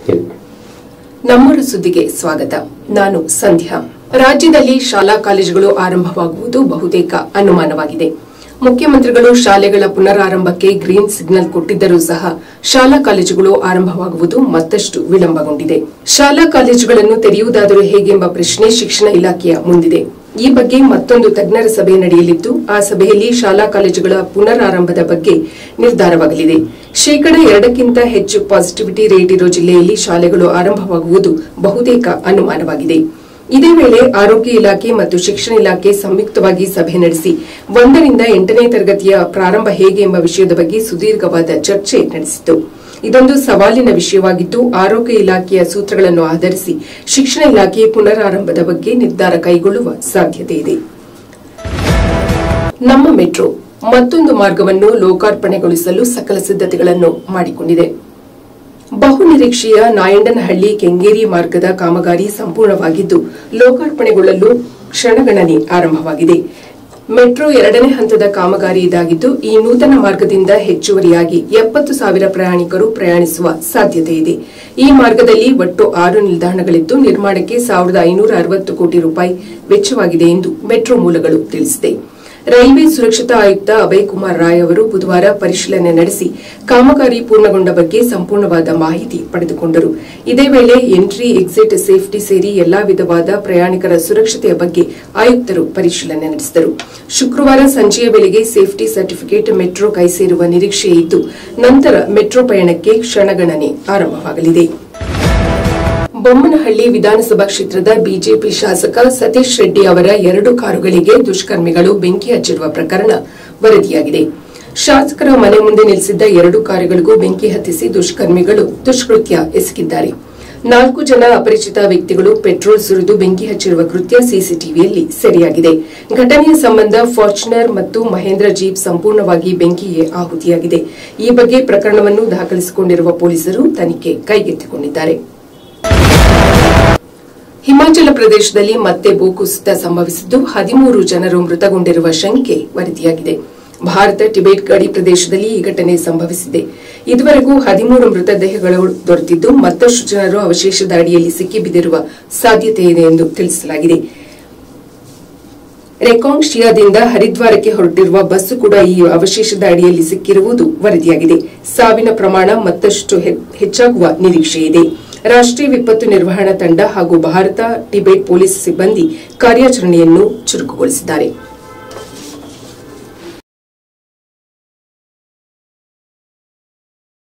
ಹೇಳಿ ನಮ್ಮೂರು ಸುದ್ದಿಗೆ ಸ್ವಾಗತ ನಾನು ಸಂಧ್ಯಾ ರಾಜ್ಯದಲ್ಲಿ ಶಾಲಾ ಕಾಲೇಜುಗಳು ಆರಂಭವಾಗುವುದು ಬಹುತೇಕ ಅನುಮಾನವಾಗಿದೆ ಮುಖ್ಯಮಂತ್ರಿಗಳು ಶಾಲೆಗಳ ಪುನರಾರಂಭಕ್ಕೆ ಗ್ರೀನ್ ಸಿಗ್ನಲ್ ಕೊಟ್ಟಿದ್ದರೂ ಸಹ ಶಾಲಾ ಕಾಲೇಜುಗಳು ಆರಂಭವಾಗುವುದು ಮತ್ತಷ್ಟು ವಿಳಂಬಗೊಂಡಿದೆ ಶಾಲಾ ಕಾಲೇಜುಗಳನ್ನು ತೆರೆಯುವುದಾದರೂ ಹೇಗೆಂಬ ಪ್ರಶ್ನೆ ಶಿಕ್ಷಣ ಇಲಾಖೆಯ ಮುಂದಿದೆ ಈ ಬಗ್ಗೆ ಮತ್ತೊಂದು ತಜ್ಞರ ಸಭೆ ನಡೆಯಲಿದ್ದು ಆ ಸಭೆಯಲ್ಲಿ ಶಾಲಾ ಕಾಲೇಜುಗಳ ಪುನರಾರಂಭದ ಬಗ್ಗೆ ನಿರ್ಧಾರವಾಗಲಿದೆ ಶೇಕಡ ಎರಡಕ್ಕಿಂತ ಹೆಚ್ಚು ಪಾಸಿಟಿವಿಟಿ ರೇಟ್ ಇರೋ ಜಿಲ್ಲೆಯಲ್ಲಿ ಶಾಲೆಗಳು ಆರಂಭವಾಗುವುದು ಬಹುತೇಕ ಅನುಮಾನವಾಗಿದೆ ಇದೇ ವೇಳೆ ಆರೋಗ್ಯ ಇಲಾಖೆ ಮತ್ತು ಶಿಕ್ಷಣ ಇಲಾಖೆ ಸಂಯುಕ್ತವಾಗಿ ಸಭೆ ನಡೆಸಿ ಒಂದರಿಂದ ಎಂಟನೇ ತರಗತಿಯ ಪ್ರಾರಂಭ ಹೇಗೆ ಎಂಬ ವಿಷಯದ ಬಗ್ಗೆ ಸುದೀರ್ಘವಾದ ಚರ್ಚೆ ನಡೆಸಿತು ಇದೊಂದು ಸವಾಲಿನ ವಿಷಯವಾಗಿದ್ದು ಆರೋಗ್ಯ ಇಲಾಖೆಯ ಸೂತ್ರಗಳನ್ನು ಆಧರಿಸಿ ಶಿಕ್ಷಣ ಇಲಾಖೆ ಪುನರಾರಂಭದ ಬಗ್ಗೆ ನಿರ್ಧಾರ ಕೈಗೊಳ್ಳುವ ಸಾಧ್ಯತೆ ಇದೆ ನಮ್ಮ ಮೆಟ್ರೋ ಮತ್ತೊಂದು ಮಾರ್ಗವನ್ನು ಲೋಕಾರ್ಪಣೆಗೊಳಿಸಲು ಸಕಲ ಸಿದ್ಧತೆಗಳನ್ನು ಮಾಡಿಕೊಂಡಿದೆ ಬಹು ನಿರೀಕ್ಷೆಯ ನಾಯಂಡನಹಳ್ಳಿ ಕೆಂಗೇರಿ ಮಾರ್ಗದ ಕಾಮಗಾರಿ ಸಂಪೂರ್ಣವಾಗಿದ್ದು ಲೋಕಾರ್ಪಣೆಗೊಳ್ಳಲು ಕ್ಷಣಗಣನೆ ಆರಂಭವಾಗಿದೆ ಮೆಟ್ರೋ ಎರಡನೇ ಹಂತದ ಕಾಮಗಾರಿ ಇದಾಗಿದ್ದು ಈ ನೂತನ ಮಾರ್ಗದಿಂದ ಹೆಚ್ಚುವರಿಯಾಗಿ ಎಪ್ಪತ್ತು ಸಾವಿರ ಪ್ರಯಾಣಿಕರು ಪ್ರಯಾಣಿಸುವ ಸಾಧ್ಯತೆ ಇದೆ ಈ ಮಾರ್ಗದಲ್ಲಿ ಒಟ್ಟು ಆರು ನಿಲ್ದಾಣಗಳಿದ್ದು ನಿರ್ಮಾಣಕ್ಕೆ ಸಾವಿರದ ಐನೂರ ಅರವತ್ತು ಕೋಟಿ ರೂಪಾಯಿ ವೆಚ್ಚವಾಗಿದೆ ಎಂದು ಮೆಟ್ರೋ ಮೂಲಗಳು ತಿಳಿಸಿದೆ ರೈಲ್ವೆ ಸುರಕ್ಷತಾ ಆಯುಕ್ತ ಅಭಯ್ ಕುಮಾರ್ ರಾಯ್ ಅವರು ಬುಧವಾರ ಪರಿಶೀಲನೆ ನಡೆಸಿ ಕಾಮಗಾರಿ ಪೂರ್ಣಗೊಂಡ ಬಗ್ಗೆ ಸಂಪೂರ್ಣವಾದ ಮಾಹಿತಿ ಪಡೆದುಕೊಂಡರು ಇದೇ ವೇಳೆ ಎಂಟ್ರಿ ಎಕ್ಸಿಟ್ ಸೇಫ್ಟಿ ಸೇರಿ ಎಲ್ಲಾ ವಿಧವಾದ ಪ್ರಯಾಣಿಕರ ಸುರಕ್ಷತೆಯ ಬಗ್ಗೆ ಆಯುಕ್ತರು ಪರಿಶೀಲನೆ ನಡೆಸಿದರು ಶುಕ್ರವಾರ ಸಂಜೆಯ ವೇಳೆಗೆ ಸೇಫ್ಟಿ ಸರ್ಟಿಫಿಕೇಟ್ ಮೆಟ್ರೋ ಕೈಸೇರುವ ನಿರೀಕ್ಷೆ ಇದ್ದು ನಂತರ ಮೆಟ್ರೋ ಪಯಣಕ್ಕೆ ಕ್ಷಣಗಣನೆ ಆರಂಭವಾಗಲಿದೆ ಬೊಮ್ಮನಹಳ್ಳಿ ವಿಧಾನಸಭಾ ಕ್ಷೇತ್ರದ ಬಿಜೆಪಿ ಶಾಸಕ ಸತೀಶ್ ರೆಡ್ಡಿ ಅವರ ಎರಡು ಕಾರುಗಳಿಗೆ ದುಷ್ಕರ್ಮಿಗಳು ಬೆಂಕಿ ಹಚ್ಚಿರುವ ಪ್ರಕರಣ ವರದಿಯಾಗಿದೆ ಶಾಸಕರ ಮನೆ ಮುಂದೆ ನಿಲ್ಲಿಸಿದ್ದ ಎರಡು ಕಾರುಗಳಿಗೂ ಬೆಂಕಿ ಹತ್ತಿಸಿ ದುಷ್ಕರ್ಮಿಗಳು ದುಷ್ಕೃತ್ಯ ಎಸಗಿದ್ದಾರೆ ನಾಲ್ಕು ಜನ ಅಪರಿಚಿತ ವ್ಯಕ್ತಿಗಳು ಪೆಟ್ರೋಲ್ ಸುರಿದು ಬೆಂಕಿ ಹಚ್ಚಿರುವ ಕೃತ್ಯ ಸಿಸಿಟಿವಿಯಲ್ಲಿ ಸೆರೆಯಾಗಿದೆ ಘಟನೆಯ ಸಂಬಂಧ ಫಾರ್ಚುನರ್ ಮತ್ತು ಮಹೇಂದ್ರ ಜೀಪ್ ಸಂಪೂರ್ಣವಾಗಿ ಬೆಂಕಿಗೆ ಆಹುತಿಯಾಗಿದೆ ಈ ಬಗ್ಗೆ ಪ್ರಕರಣವನ್ನು ದಾಖಲಿಸಿಕೊಂಡಿರುವ ಪೊಲೀಸರು ತನಿಖೆ ಕೈಗೆತ್ತಿಕೊಂಡಿದ್ದಾರೆ ಹಿಮಾಚಲ ಪ್ರದೇಶದಲ್ಲಿ ಮತ್ತೆ ಭೂಕುಸಿತ ಸಂಭವಿಸಿದ್ದು ಹದಿಮೂರು ಜನರು ಮೃತಗೊಂಡಿರುವ ಶಂಕೆ ವರದಿಯಾಗಿದೆ ಭಾರತ ಟಿಬೆಟ್ ಗಡಿ ಪ್ರದೇಶದಲ್ಲಿ ಈ ಘಟನೆ ಸಂಭವಿಸಿದೆ ಇದುವರೆಗೂ ಹದಿಮೂರು ಮೃತದೇಹಗಳು ದೊರೆತಿದ್ದು ಮತ್ತಷ್ಟು ಜನರು ಅವಶೇಷದ ಅಡಿಯಲ್ಲಿ ಸಿಕ್ಕಿಬಿದ್ದಿರುವ ಸಾಧ್ಯತೆ ಇದೆ ಎಂದು ತಿಳಿಸಲಾಗಿದೆ ರೆಕಾಂಗ್ ಶಿಯಾದಿಂದ ಹರಿದ್ವಾರಕ್ಕೆ ಹೊರಟಿರುವ ಬಸ್ಸು ಕೂಡ ಈ ಅವಶೇಷದ ಅಡಿಯಲ್ಲಿ ಸಿಕ್ಕಿರುವುದು ವರದಿಯಾಗಿದೆ ಸಾವಿನ ಪ್ರಮಾಣ ಮತ್ತಷ್ಟು ಹೆ- ಹೆಚ್ಚಾಗುವ ನಿರೀಕ್ಷೆ ಇದೆ ರಾಷ್ಟ್ರೀಯ ವಿಪತ್ತು ನಿರ್ವಹಣಾ ತಂಡ ಹಾಗೂ ಭಾರತ ಟಿಬೆಟ್ ಪೊಲೀಸ್ ಸಿಬ್ಬಂದಿ ಕಾರ್ಯಾಚರಣೆಯನ್ನು ಚುರುಕುಗೊಳಿಸಿದ್ದಾರೆ